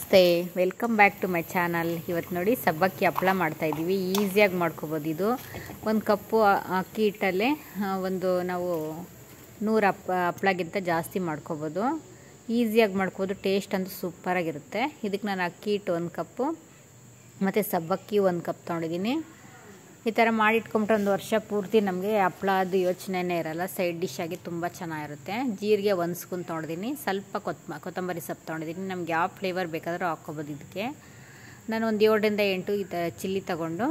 ನಮಸ್ತೆ welcome back to my channel ಇವತ್ತು ನೋಡಿ ಸಬ್ಬಕ್ಕಿ ಹಪ್ಳ ಮಾಡ್ತಾ ಇದ್ದೀವಿ ಈಸಿಯಾಗಿ ಮಾಡ್ಕೋಬೋದು ಇದು ಒಂದು ಕಪ್ಪು ಅ- ಅಕ್ಕಿ ಹಿಟ್ಟಲ್ಲೇ ಆ, ಒಂದು ನಾವು ನೂರು ಹಪ್ ಹಪ್ಳಗಿಂತ ಜಾಸ್ತಿ ಮಾಡ್ಕೋಬೋದು ಈಸಿಯಾಗಿ ಮಾಡ್ಕೋಬೋದು ಟೇಸ್ಟ್ ಅಂತೂ ಸೂಪರಾಗಿರುತ್ತೆ ಇದಕ್ಕೆ ನಾನು ಅಕ್ಕಿ ಹಿಟ್ಟು ಒಂದು ಕಪ್ಪು ಮತ್ತು ಸಬ್ಬಕ್ಕಿ ಒಂದು ಕಪ್ ತೊಗೊಂಡಿದ್ದೀನಿ ಈ ಥರ ಮಾಡಿಟ್ಕೊಂಬಿಟ್ರೆ ಒಂದು ವರ್ಷ ಪೂರ್ತಿ ನಮಗೆ ಹಪ್ಳದ್ದು ಯೋಚನೆನೇ ಇರಲ್ಲ ಸೈಡ್ ಡಿಶ್ ಆಗಿ ತುಂಬ ಚೆನ್ನಾಗಿರುತ್ತೆ ಜೀರಿಗೆ ಒಂದು ಸ್ಪೂನ್ ತೊಗೊಂಡಿದ್ದೀನಿ ಸ್ವಲ್ಪ ಕೊತ್ತಂಬ ಕೊತ್ತಂಬರಿ ಸೊಪ್ಪು ತೊಗೊಂಡಿದ್ದೀನಿ ನಮ್ಗೆ ಯಾವ ಫ್ಲೇವರ್ ಬೇಕಾದರೂ ಹಾಕ್ಕೊಬೋದು ಇದಕ್ಕೆ ನಾನು ಒಂದು ಏಳರಿಂದ ಎಂಟು ಈ ಥರ ಚಿಲ್ಲಿ ತಗೊಂಡು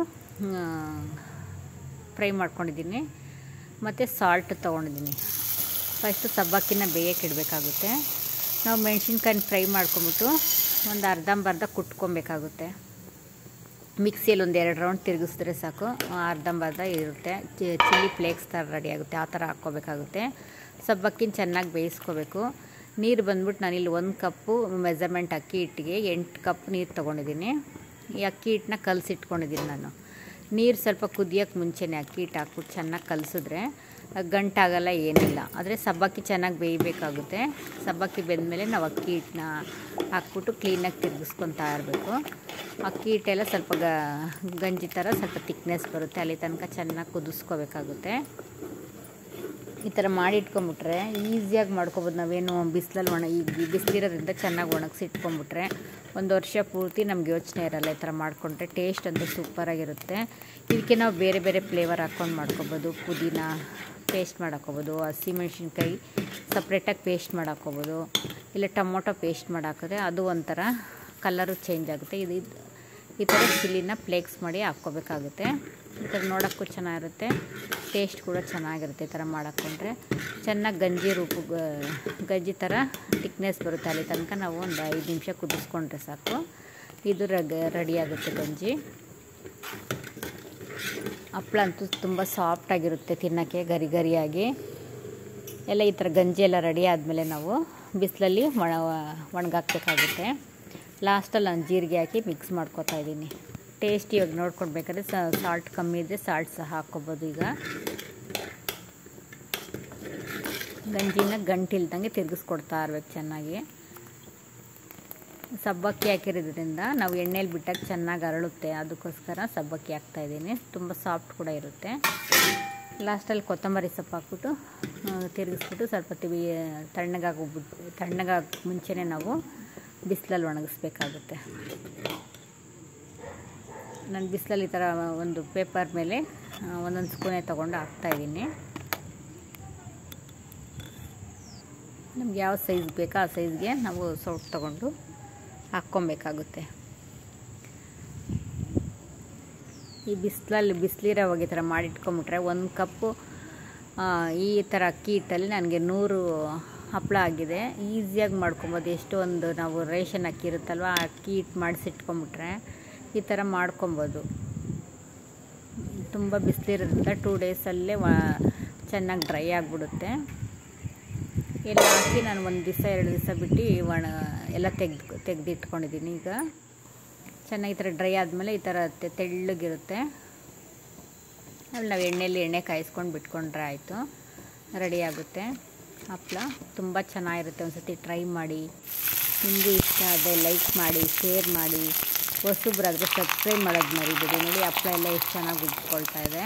ಫ್ರೈ ಮಾಡ್ಕೊಂಡಿದ್ದೀನಿ ಮತ್ತು ಸಾಲ್ಟ್ ತೊಗೊಂಡಿದ್ದೀನಿ ಫಸ್ಟು ಸಬ್ಬಕ್ಕಿನ ಬೇಯಕ್ಕೆ ಇಡಬೇಕಾಗುತ್ತೆ ನಾವು ಮೆಣಸಿನ್ಕಾಯಿ ಫ್ರೈ ಮಾಡ್ಕೊಂಬಿಟ್ಟು ಒಂದು ಅರ್ಧಂಬರ್ಧ ಕುಟ್ಕೊಬೇಕಾಗುತ್ತೆ ಮಿಕ್ಸಿಯಲ್ಲಿ ಒಂದು ಎರಡು ರೌಂಡ್ ತಿರುಗಿಸಿದ್ರೆ ಸಾಕು ಅರ್ಧಂಬರ್ಧ ಇರುತ್ತೆ ಚಿಲ್ಲಿ ಫ್ಲೇಕ್ಸ್ ಥರ ರೆಡಿ ಆಗುತ್ತೆ ಆ ಥರ ಹಾಕ್ಕೋಬೇಕಾಗುತ್ತೆ ಸಬ್ಬಕ್ಕಿನ ಚೆನ್ನಾಗಿ ಬೇಯಿಸ್ಕೋಬೇಕು ನೀರು ಬಂದ್ಬಿಟ್ಟು ನಾನಿಲ್ಲಿ ಒಂದು ಕಪ್ಪು ಮೆಜರ್ಮೆಂಟ್ ಅಕ್ಕಿ ಹಿಟ್ಟಿಗೆ ಎಂಟು ಕಪ್ ನೀರು ತೊಗೊಂಡಿದ್ದೀನಿ ಈ ಅಕ್ಕಿ ಹಿಟ್ಟನ್ನ ಕಲಸಿಟ್ಕೊಂಡಿದ್ದೀನಿ ನಾನು ನೀರು ಸ್ವಲ್ಪ ಕುದಿಯೋಕ್ಕೆ ಮುಂಚೆನೇ ಅಕ್ಕಿ ಹಿಟ್ಟು ಹಾಕ್ಬಿಟ್ಟು ಚೆನ್ನಾಗಿ ಕಲಸಿದ್ರೆ ಗಂಟಾಗಲ್ಲ ಏನಿಲ್ಲ ಆದರೆ ಸಬ್ಬಕ್ಕಿ ಚೆನ್ನಾಗಿ ಬೇಯಬೇಕಾಗುತ್ತೆ ಸಬ್ಬಕ್ಕಿ ಬೆಂದಮೇಲೆ ನಾವು ಅಕ್ಕಿ ಹಿಟ್ಟನ್ನ ಹಾಕ್ಬಿಟ್ಟು ಕ್ಲೀನಾಗಿ ತಿರುಗಿಸ್ಕೊತಾ ಇರಬೇಕು ಅಕ್ಕಿ ಹಿಟ್ಟೆಲ್ಲ ಸ್ವಲ್ಪ ಗ ಗಂಜಿ ಥರ ಸ್ವಲ್ಪ ತಿಕ್ನೆಸ್ ಬರುತ್ತೆ ಅಲ್ಲಿ ತನಕ ಚೆನ್ನಾಗಿ ಕುದಿಸ್ಕೋಬೇಕಾಗುತ್ತೆ ಈ ಥರ ಮಾಡಿ ಇಟ್ಕೊಂಬಿಟ್ರೆ ಈಸಿಯಾಗಿ ಮಾಡ್ಕೊಬೋದು ನಾವೇನು ಬಿಸಿಲಲ್ಲಿ ಒಣ ಈ ಬಿಸಿಲಿರೋದ್ರಿಂದ ಚೆನ್ನಾಗಿ ಒಣಗಿಸಿ ಇಟ್ಕೊಂಬಿಟ್ರೆ ಒಂದು ವರ್ಷ ಪೂರ್ತಿ ನಮ್ಗೆ ಯೋಚನೆ ಇರಲ್ಲ ಈ ಥರ ಮಾಡಿಕೊಂಡ್ರೆ ಟೇಸ್ಟ್ ಅಂತೂ ಸೂಪರಾಗಿರುತ್ತೆ ಇದಕ್ಕೆ ನಾವು ಬೇರೆ ಬೇರೆ ಫ್ಲೇವರ್ ಹಾಕ್ಕೊಂಡು ಮಾಡ್ಕೊಬೋದು ಪುದೀನ ಪೇಸ್ಟ್ ಮಾಡಾಕೋಬೋದು ಹಸಿಮೆಣ್ಸಿನ್ಕಾಯಿ ಸಪ್ರೇಟಾಗಿ ಪೇಸ್ಟ್ ಮಾಡಾಕೋಬೋದು ಇಲ್ಲ ಟೊಮೊಟೊ ಪೇಸ್ಟ್ ಮಾಡಾಕಿದ್ರೆ ಅದು ಒಂಥರ ಕಲರು ಚೇಂಜ್ ಆಗುತ್ತೆ ಇದು ಈ ಥರ ಚಿಲ್ಲಿನ ಫ್ಲೇಕ್ಸ್ ಮಾಡಿ ಹಾಕ್ಕೋಬೇಕಾಗುತ್ತೆ ಈ ಥರ ನೋಡೋಕ್ಕೂ ಚೆನ್ನಾಗಿರುತ್ತೆ ಟೇಸ್ಟ್ ಕೂಡ ಚೆನ್ನಾಗಿರುತ್ತೆ ಈ ಥರ ಮಾಡಾಕೊಂಡ್ರೆ ಚೆನ್ನಾಗಿ ಗಂಜಿ ರೂಪ ಗಂಜಿ ಥರ ತಿಕ್ನೆಸ್ ಬರುತ್ತೆ ಅಲ್ಲಿ ತನಕ ನಾವು ಒಂದು ಐದು ನಿಮಿಷ ಕುದಿಸ್ಕೊಂಡ್ರೆ ಸಾಕು ಇದು ರಗ ರೆಡಿ ಆಗುತ್ತೆ ಗಂಜಿ ಹಪ್ಳ ಅಂತೂ ತುಂಬ ಸಾಫ್ಟಾಗಿರುತ್ತೆ ತಿನ್ನೋಕ್ಕೆ ಗರಿ ಗರಿಯಾಗಿ ಎಲ್ಲ ಈ ಥರ ಗಂಜಿ ಎಲ್ಲ ರೆಡಿ ಆದಮೇಲೆ ನಾವು ಬಿಸಿಲಲ್ಲಿ ಒಣ ಒಣಗಾಕ್ಬೇಕಾಗುತ್ತೆ ಲಾಸ್ಟಲ್ಲಿ ನಾನು ಜೀರಿಗೆ ಹಾಕಿ ಮಿಕ್ಸ್ ಮಾಡ್ಕೊತಾ ಇದ್ದೀನಿ ಟೇಸ್ಟ್ ಇವಾಗ ನೋಡ್ಕೊಳ್ಬೇಕಾದ್ರೆ ಸಾಲ್ಟ್ ಕಮ್ಮಿ ಇದ್ದರೆ ಸಾಲ್ಟ್ ಸಹ ಹಾಕ್ಕೊಬೋದು ಈಗ ಗಂಜಿನ ಗಂಟಿಲ್ದಂಗೆ ತಿರುಗಿಸ್ಕೊಡ್ತಾ ಇರ್ಬೇಕು ಚೆನ್ನಾಗಿ ಸಬ್ಬಕ್ಕಿ ಹಾಕಿರೋದ್ರಿಂದ ನಾವು ಎಣ್ಣೆಲಿ ಬಿಟ್ಟಾಗ ಚೆನ್ನಾಗಿ ಅರಳುತ್ತೆ ಅದಕ್ಕೋಸ್ಕರ ಸಬ್ಬಕ್ಕಿ ಹಾಕ್ತಾಯಿದ್ದೀನಿ ತುಂಬ ಸಾಫ್ಟ್ ಕೂಡ ಇರುತ್ತೆ ಲಾಸ್ಟಲ್ಲಿ ಕೊತ್ತಂಬರಿ ಸೊಪ್ಪು ಹಾಕ್ಬಿಟ್ಟು ತಿರುಗಿಸ್ಬಿಟ್ಟು ಸ್ವಲ್ಪ ತಿವಿ ತಣ್ಣಗಾಗೋಗ್ಬಿಟ್ಟು ತಣ್ಣಗಾಗ ಮುಂಚೆನೇ ನಾವು ಬಿಸಿಲಲ್ಲಿ ಒಣಗಿಸ್ಬೇಕಾಗುತ್ತೆ ನಾನು ಬಿಸಿಲಲ್ಲಿ ಈ ಥರ ಒಂದು ಪೇಪರ್ ಮೇಲೆ ಒಂದೊಂದು ಸ್ಪೂನೇ ತೊಗೊಂಡು ಹಾಕ್ತಾಯಿದ್ದೀನಿ ನಮ್ಗೆ ಯಾವ ಸೈಜ್ ಬೇಕೋ ಆ ಸೈಜ್ಗೆ ನಾವು ಸೌಟ್ ತೊಗೊಂಡು ಹಾಕ್ಕೊಬೇಕಾಗುತ್ತೆ ಈ ಬಿಸಿಲಲ್ಲಿ ಬಿಸಿಲಿರೋವಾಗ ಈ ಥರ ಮಾಡಿಟ್ಕೊಂಬಿಟ್ರೆ ಒಂದು ಕಪ್ಪು ಈ ಥರ ಅಕ್ಕಿ ಹಿಟ್ಟಲ್ಲಿ ನನಗೆ ನೂರು ಹಪ್ಪಳ ಆಗಿದೆ ಈಸಿಯಾಗಿ ಮಾಡ್ಕೊಬೋದು ಎಷ್ಟೊಂದು ನಾವು ರೇಷನ್ ಅಕ್ಕಿ ಇರುತ್ತಲ್ವ ಆ ಅಕ್ಕಿ ಹಿಟ್ಟು ಮಾಡಿಸಿಟ್ಕೊಂಬಿಟ್ರೆ ಈ ಥರ ಮಾಡ್ಕೊಬೋದು ತುಂಬ ಬಿಸಿಲಿರೋದ್ರಿಂದ ಟೂ ಡೇಸಲ್ಲೇ ವ ಚೆನ್ನಾಗಿ ಡ್ರೈ ಆಗಿಬಿಡುತ್ತೆ ಎಲ್ಲ ಹಾಕಿ ನಾನು ಒಂದು ದಿವಸ ಎರಡು ದಿವಸ ಬಿಟ್ಟು ಒಣ ಎಲ್ಲ ತೆಗ್ದು ತೆಗೆದಿಟ್ಕೊಂಡಿದ್ದೀನಿ ಈಗ ಚೆನ್ನಾಗಿ ಈ ಥರ ಡ್ರೈ ಆದಮೇಲೆ ಈ ಥರ ತೆ- ತೆಳ್ಳಗಿರುತ್ತೆ ಅಲ್ಲಿ ನಾವು ಎಣ್ಣೆಯಲ್ಲಿ ಎಣ್ಣೆ ಕಾಯಿಸ್ಕೊಂಡು ಬಿಟ್ಕೊಂಡ್ರೆ ಆಯಿತು ರೆಡಿ ಆಗುತ್ತೆ ಹಪ್ಪಳ ತುಂಬ ಚೆನ್ನಾಗಿರುತ್ತೆ ಒಂದು ಸತಿ ಟ್ರೈ ಮಾಡಿ ನಿಮಗೂ ಇಷ್ಟ ಆದರೆ ಲೈಕ್ ಮಾಡಿ ಶೇರ್ ಮಾಡಿ ಹೊಸಬ್ರಾದರೆ ಸಬ್ಸ್ಕ್ರೈಬ್ ಮಾಡೋದು ಮರಿಬೇಡಿ ನೋಡಿ ಹಪ್ಪಳ ಎಲ್ಲ ಎಷ್ಟು ಚೆನ್ನಾಗಿ ಉಬ್ಕೊಳ್ತಾ ಇದೆ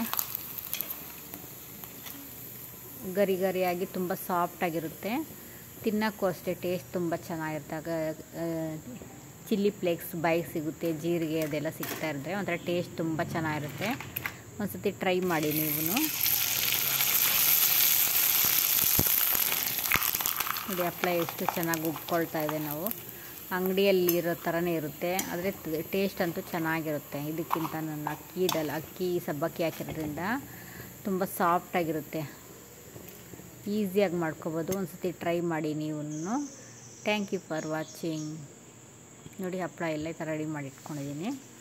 ಗರಿ ಗರಿಯಾಗಿ ತುಂಬ ಸಾಫ್ಟಾಗಿರುತ್ತೆ ತಿನ್ನೋಕ್ಕೂ ಅಷ್ಟೇ ಟೇಸ್ಟ್ ತುಂಬ ಚೆನ್ನಾಗಿರುತ್ತೆ ಆಗ ಚಿಲ್ಲಿ ಫ್ಲೇಕ್ಸ್ ಬಾಯಿಗೆ ಸಿಗುತ್ತೆ ಜೀರಿಗೆ ಅದೆಲ್ಲ ಸಿಗ್ತಾ ಇದ್ದರೆ ಒಂಥರ ಟೇಸ್ಟ್ ತುಂಬ ಚೆನ್ನಾಗಿರುತ್ತೆ ಒಂದು ಸತಿ ಟ್ರೈ ಮಾಡಿ ನೀವು ನೋಡಿ ಹಪ್ಪಳ ಎಷ್ಟು ಚೆನ್ನಾಗಿ ಉಬ್ಕೊಳ್ತಾ ಇದೆ ನಾವು ಅಂಗಡಿಯಲ್ಲಿ ಇರೋ ಥರನೇ ಇರುತ್ತೆ ಆದರೆ ಟೇಸ್ಟ್ ಅಂತೂ ಚೆನ್ನಾಗಿರುತ್ತೆ ಇದಕ್ಕಿಂತ ನನ್ನ ಅಕ್ಕಿದಲ್ಲಿ ಅಕ್ಕಿ ಸಬ್ಬಕ್ಕಿ ಹಾಕಿರೋದ್ರಿಂದ ತುಂಬ ಸಾಫ್ಟಾಗಿರುತ್ತೆ ಈಸಿಯಾಗಿ ಮಾಡ್ಕೊಬೋದು ಒಂದು ಸತಿ ಟ್ರೈ ಮಾಡಿ ನೀವು ಥ್ಯಾಂಕ್ ಯು ಫಾರ್ ವಾಚಿಂಗ್ ನೋಡಿ ಹಪ್ಪಳ ಎಲ್ಲ ಈ ಥರ ರೆಡಿ ಮಾಡಿ ಇಟ್ಕೊಂಡಿದ್ದೀನಿ